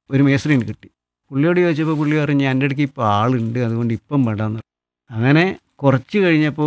ഒരു മേസ്ത്രീന് കിട്ടി പുള്ളിയോട് ചോദിച്ചപ്പോൾ പുള്ളി പറഞ്ഞു എൻ്റെ അടുക്ക് ഇപ്പോൾ ആളുണ്ട് അതുകൊണ്ട് ഇപ്പം വേണ്ടാന്ന് പറഞ്ഞു. അങ്ങനെ കുറച്ച് കഴിഞ്ഞപ്പോൾ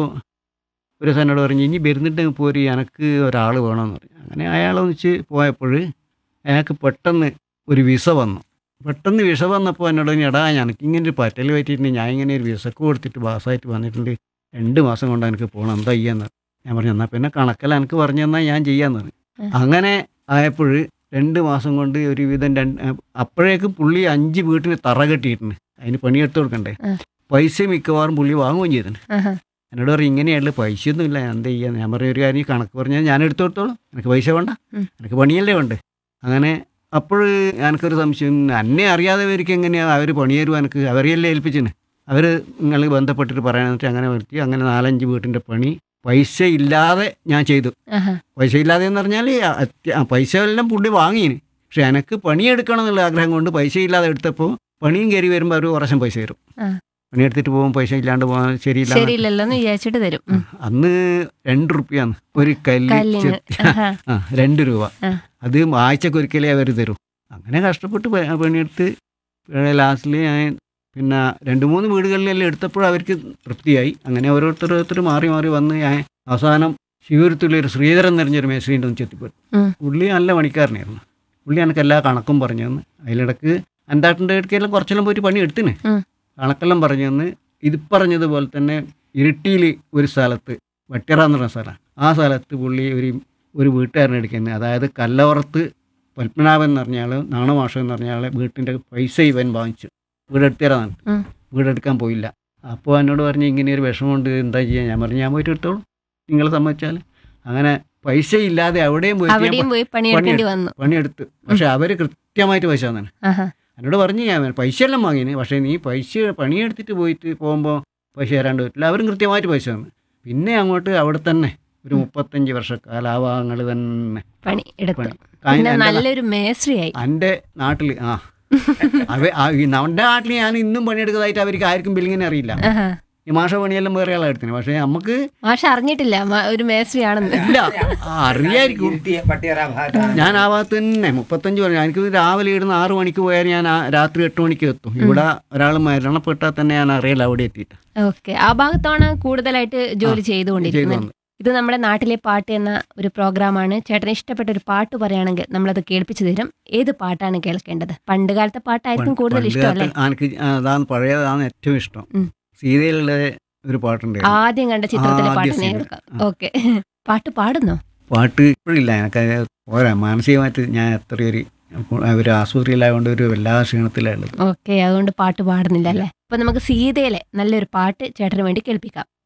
ഒരു ദിവസം എന്നോട് പറഞ്ഞു ഇനി വരുന്നിട്ട് പോരി എനക്ക് ഒരാൾ വേണമെന്ന് പറഞ്ഞു അങ്ങനെ അയാളൊന്നിച്ച് പോയപ്പോൾ അയാൾക്ക് പെട്ടെന്ന് ഒരു വിസ വന്നു പെട്ടെന്ന് വിസ വന്നപ്പോൾ എന്നോട് പറഞ്ഞു, എടാ എനിക്ക് ഇങ്ങനെ ഒരു പറ്റൽ പറ്റിയിട്ടുണ്ട് ഞാൻ ഇങ്ങനെ ഒരു വിസക്ക് കൊടുത്തിട്ട് പാസ്സായിട്ട് വന്നിട്ടുണ്ട് രണ്ട് മാസം കൊണ്ട് എനിക്ക് പോകണം എന്താ ചെയ്യാന്ന് ഞാൻ പറഞ്ഞു എന്നാൽ പിന്നെ കണക്കല്ല എനിക്ക് പറഞ്ഞു തന്നാൽ ഞാൻ ചെയ്യാന്ന് പറഞ്ഞു ഉം. അങ്ങനെ ആയപ്പോൾ രണ്ട് മാസം കൊണ്ട് ഒരുവിധം രണ്ട് അപ്പോഴേക്കും പുള്ളി അഞ്ച് വീട്ടിന് തറ കെട്ടിയിട്ടുണ്ട് അതിന് പണിയെടുത്ത് കൊടുക്കണ്ടേ ഉം. പൈസ മിക്കവാറും പുള്ളി വാങ്ങുകയും ചെയ്തിട്ടുണ്ട് ആഹാ. എന്നോട് പറയും ഇങ്ങനെയല്ല പൈസയൊന്നും ഇല്ല ഞാൻ എന്താ ചെയ്യാന്ന് ഞാൻ പറഞ്ഞ ഒരു കാര്യം ഈ കണക്ക് പറഞ്ഞാൽ ഞാൻ എടുത്തു കൊടുത്തോളൂ എനിക്ക് പൈസ വേണ്ട ഉം. എനിക്ക് പണിയല്ലേ വേണ്ട അങ്ങനെ അപ്പോൾ എനിക്കൊരു സംശയം എന്നെ അറിയാത്തവർക്ക് എങ്ങനെയാണ് അവർ പണി തരുവാ എനിക്ക് അവരെയല്ലേ ഏൽപ്പിച്ചിന് അവർ നിങ്ങൾ ബന്ധപ്പെട്ടിട്ട് പറയാന്ന് അങ്ങനെ വരുത്തി അങ്ങനെ നാലഞ്ച് വീട്ടിൻ്റെ പണി പൈസ ഇല്ലാതെ ഞാൻ ചെയ്തു ആഹാ. പൈസ ഇല്ലാതെ എന്ന് പറഞ്ഞാൽ അത്യ- ആ പൈസ എല്ലാം പുള്ളി വാങ്ങിന് പക്ഷെ എനിക്ക് പണിയെടുക്കണം എന്നുള്ള ആഗ്രഹം കൊണ്ട് പൈസ ഇല്ലാതെ എടുത്തപ്പോൾ പണിയും കയറി വരുമ്പോൾ അവർ കുറച്ചും പൈസ തരും ആ. പണിയെടുത്തിട്ട് പോകുമ്പോൾ പൈസ ഇല്ലാണ്ട് പോകാൻ ശരിയില്ല ശരിയില്ലല്ലോ എന്ന് വിചാരിച്ചിട്ട് തരും ഉം. അന്ന് രണ്ട് റുപ്യാണ് ഒരു കല്ല് കല്ലിന് ചെത്തി- ആഹാ. ആ രണ്ട് രൂപ ആ. അത് ആഴ്ചക്കൊരിക്കലേ അവർ തരും അങ്ങനെ കഷ്ടപ്പെട്ട് പ- പണിയെടുത്ത് ലാസ്റ്റിൽ ഞാൻ പിന്നെ രണ്ട് മൂന്ന് വീടുകളിലെല്ലാം എടുത്തപ്പോൾ അവർക്ക് തൃപ്തിയായി അങ്ങനെ ഓരോരുത്തർ ഓരോരുത്തർ മാറി മാറി വന്ന് ഞാൻ അവസാനം ശിവരത്തുള്ളൊരു ശ്രീധരൻ നിറഞ്ഞൊരു മേശയുടെ ഒന്ന് ചെത്തിപ്പെട്ടു ഉം. പുള്ളി നല്ല പണിക്കാരനായിരുന്നു പുള്ളി എനിക്ക് എല്ലാ കണക്കും പറഞ്ഞു തന്ന് അതിലിടക്ക് അന്താട്ടിൻ്റെ ഇടയ്ക്കെല്ലാം കുറച്ചെല്ലാം പോയിട്ട് പണി എടുത്തിന് ഉം. കണക്കെല്ലാം പറഞ്ഞു തന്ന് ഇത് പറഞ്ഞതുപോലെ തന്നെ ഇരിട്ടിയിൽ ഒരു സ്ഥലത്ത് വട്ടിറ എന്ന് പറഞ്ഞ സ്ഥലം ആ സ്ഥലത്ത് പുള്ളി ഒരു ഒരു വീട്ടുകാരനെ എടുക്കുന്നത് അതായത് കല്ലവറത്ത് പത്മനാഭൻ എന്ന് പറഞ്ഞ ആൾ നാണമാഷം എന്ന് പറഞ്ഞ ആളെ വീട്ടിൻ്റെ പൈസ ഇവൻ വാങ്ങിച്ചു വീടെടുത്ത് തരാൻ ഉം. വീടെടുക്കാൻ പോയില്ല അപ്പോൾ എന്നോട് പറഞ്ഞു ഇങ്ങനെ ഒരു വിഷമമുണ്ട് എന്താ ചെയ്യാൻ ഞാൻ പറഞ്ഞു ഞാൻ പോയിട്ട് എടുത്തോളൂ നിങ്ങൾ സമ്മതിച്ചാൽ അങ്ങനെ പൈസ ഇല്ലാതെ അവിടെയും പോയിട്ട് ഞാൻ അവിടെയും പോയി പണിയെടുക്കേണ്ടി വന്നു പണിയെടുത്ത് പക്ഷെ അവർ കൃത്യമായിട്ട് പൈസ തന്നെ ആഹാ. എന്നോട് പറഞ്ഞു ഞാൻ പൈസ എല്ലാം വാങ്ങിന് പക്ഷേ നീ പൈസ പണിയെടുത്തിട്ട് പോയിട്ട് പോകുമ്പോൾ പൈസ തരാണ്ട് പറ്റില്ല അവരും കൃത്യമായിട്ട് പൈസ തന്നു പിന്നെ അങ്ങോട്ട് അവിടെ തന്നെ ഒരു മുപ്പത്തഞ്ച് വർഷക്കാലം ആ ഭാഗങ്ങൾ തന്നെ പണി എടുത്തു പണി പിന്നെ എൻ്റെ നല്ലൊരു മേസ്ത്രിയായി എൻ്റെ നാട്ടിൽ ആ അവ ആ, ഈ നമ്മുടെ നാട്ടിൽ ഞാൻ ഇന്നും പണിയെടുക്കുന്നതായിട്ട് അവർക്ക് ആർക്കും ബില്ലിങ്ങിനെ അറിയില്ല ആഹാ. ഈ മാഷ പണിയെല്ലാം വേറെ ആളെ എടുത്തിന് പക്ഷേ നമുക്ക് മാഷ അറിഞ്ഞിട്ടില്ല മ- ഒരു മേസ്ത്രി ആണെന്ന് ഇല്ല ആ, അറിയായിരിക്കും ഇരുട്ടിയ പട്ടിയറ ഭാഗത്താണ് ഞാൻ ആ ഭാഗത്ത് തന്നെ മുപ്പത്തഞ്ച് പറഞ്ഞു എനിക്ക് രാവിലെ ഇടുന്ന ആറ് മണിക്ക് പോയാൽ ഞാൻ ആ രാത്രി എട്ട് മണിക്ക് എത്തും ഇവിടെ ഒരാൾ മരണപ്പെട്ടാൽ തന്നെ ഞാൻ അറിയില്ല അവിടെ എത്തിയിട്ട് ഓക്കെ ആ ഭാഗത്താണ് കൂടുതലായിട്ട് ജോലി ചെയ്തു ചെയ്തുകൊണ്ടിരിക്കുന്നത് വന്നു ഇത് നമ്മുടെ നാട്ടിലെ പാട്ട് എന്ന ഒരു പ്രോഗ്രാമാണ് ചേട്ടന് ഇഷ്ടപ്പെട്ട ഒരു പാട്ട് പറയുകയാണെങ്കിൽ നമ്മളത് കേൾപ്പിച്ചു തരും ഏത് പാട്ടാണ് കേൾക്കേണ്ടത് പണ്ട് കാലത്തെ പാട്ടായിരിക്കും കൂടുതൽ പണ്ട് ഇഷ്ടം അല്ലേ കാലത്ത് എനിക്ക് അതാണ് പഴയതാണ് ഏറ്റവും ഇഷ്ടം ഉം. സീതയിലുള്ള ഒരു പാട്ടുണ്ട് ആദ്യം കണ്ട ചിത്രത്തിലെ ആദ്യ പാട്ട് തന്നെ scene. കേൾക്കാം ആ. ഓക്കെ പാട്ട് പാടുന്നോ പാട്ട് ഇപ്പോഴില്ല എനിക്ക് പോരാ മാനസികമായിട്ട് ഞാൻ എത്രയൊരു ഒരു ആശുപത്രിയിലായതുകൊണ്ട് ഒരു എല്ലാ ക്ഷീണത്തിലുള്ളത് ഓക്കെ അതുകൊണ്ട് പാട്ട് പാടുന്നില്ല അല്ലേ അപ്പൊ നമുക്ക് സീതയിലെ നല്ലൊരു പാട്ട് ചേട്ടന് വേണ്ടി കേൾപ്പിക്കാം